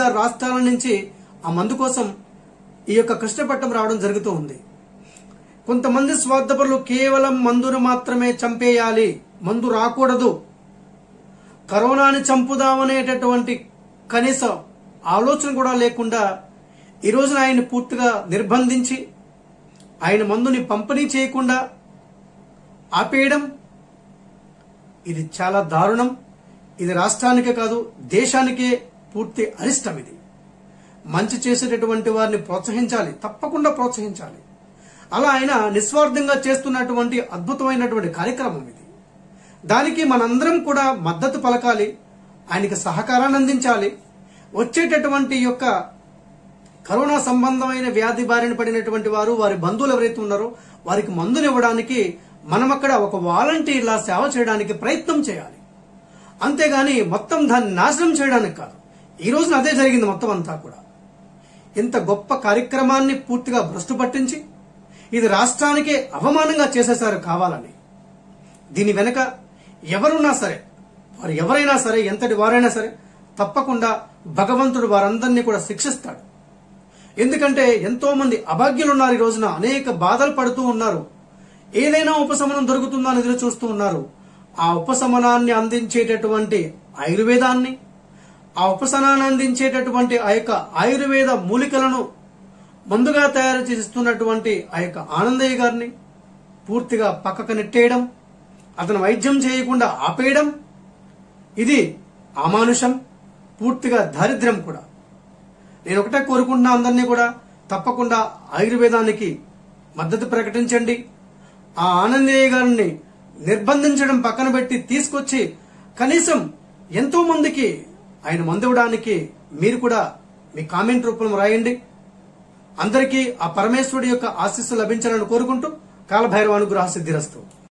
ఐదారు రాష్ట్రాల నుంచి ఆ మందు కోసం ఈ యొక్క కృష్ణపట్నం రావడం జరుగుతూ ఉంది కొంతమంది స్వార్థపరులు కేవలం మందును మాత్రమే చంపేయాలి మందు రాకూడదు కరోనాని చంపుదామనేటటువంటి కనీస ఆలోచన కూడా లేకుండా ఈ రోజున ఆయన్ని పూర్తిగా నిర్బంధించి ఆయన మందుని పంపిణీ చేయకుండా ఆపేయడం ఇది చాలా దారుణం ఇది రాష్ట్రానికే కాదు దేశానికే పూర్తి అరిష్టం ఇది మంచి చేసేటటువంటి వారిని ప్రోత్సహించాలి తప్పకుండా ప్రోత్సహించాలి అలా ఆయన నిస్వార్థంగా చేస్తున్నటువంటి అద్భుతమైనటువంటి కార్యక్రమం ఇది దానికి మనందరం కూడా మద్దతు పలకాలి ఆయనకి సహకారాన్ని అందించాలి వచ్చేటటువంటి యొక్క కరోనా సంబంధమైన వ్యాధి బారిన పడినటువంటి వారు వారి బంధువులు ఎవరైతే ఉన్నారో వారికి మందులు ఇవ్వడానికి మనం అక్కడ ఒక వాలంటీర్లా సేవ చేయడానికి ప్రయత్నం చేయాలి అంతేగాని మొత్తం దాన్ని నాశనం చేయడానికి కాదు ఈ రోజున అదే జరిగింది మొత్తం అంతా కూడా ఇంత గొప్ప కార్యక్రమాన్ని పూర్తిగా భ్రష్టు పట్టించి ఇది రాష్ట్రానికే అవమానంగా చేసేశారు కావాలని దీని వెనక ఎవరున్నా సరే వారు ఎవరైనా సరే ఎంతటి వారైనా సరే తప్పకుండా భగవంతుడు వారందరినీ కూడా శిక్షిస్తాడు ఎందుకంటే ఎంతో మంది అభాగ్యులు ఉన్నారు ఈ రోజున అనేక బాధలు పడుతూ ఉన్నారు ఏదైనా ఉపశమనం దొరుకుతుందా అని ఎదురు చూస్తూ ఉన్నారు ఆ ఉపశమనాన్ని అందించేటటువంటి ఆయుర్వేదాన్ని ఆ ఉపశమనాన్ని అందించేటటువంటి ఆ యొక్క ఆయుర్వేద మూలికలను ముందుగా తయారు చేస్తున్నటువంటి ఆ యొక్క ఆనందయ్య గారిని పూర్తిగా పక్కకు నెట్టేయడం అతను వైద్యం చేయకుండా ఆపేయడం ఇది అమానుషం పూర్తిగా దారిద్ర్యం కూడా నేను ఒకటే కోరుకుంటున్నా అందరినీ కూడా తప్పకుండా ఆయుర్వేదానికి మద్దతు ప్రకటించండి ఆ ఆనందయ్య గారిని నిర్బంధించడం పక్కన పెట్టి తీసుకొచ్చి కనీసం ఎంతో మందికి ఆయన మందివ్వడానికి మీరు కూడా మీ కామెంట్ రూపంలో రాయండి అందరికీ ఆ పరమేశ్వరుడి యొక్క ఆశీస్సు లభించాలని కోరుకుంటూ కాలభైరవానుగ్రహ సిద్ధిరస్తు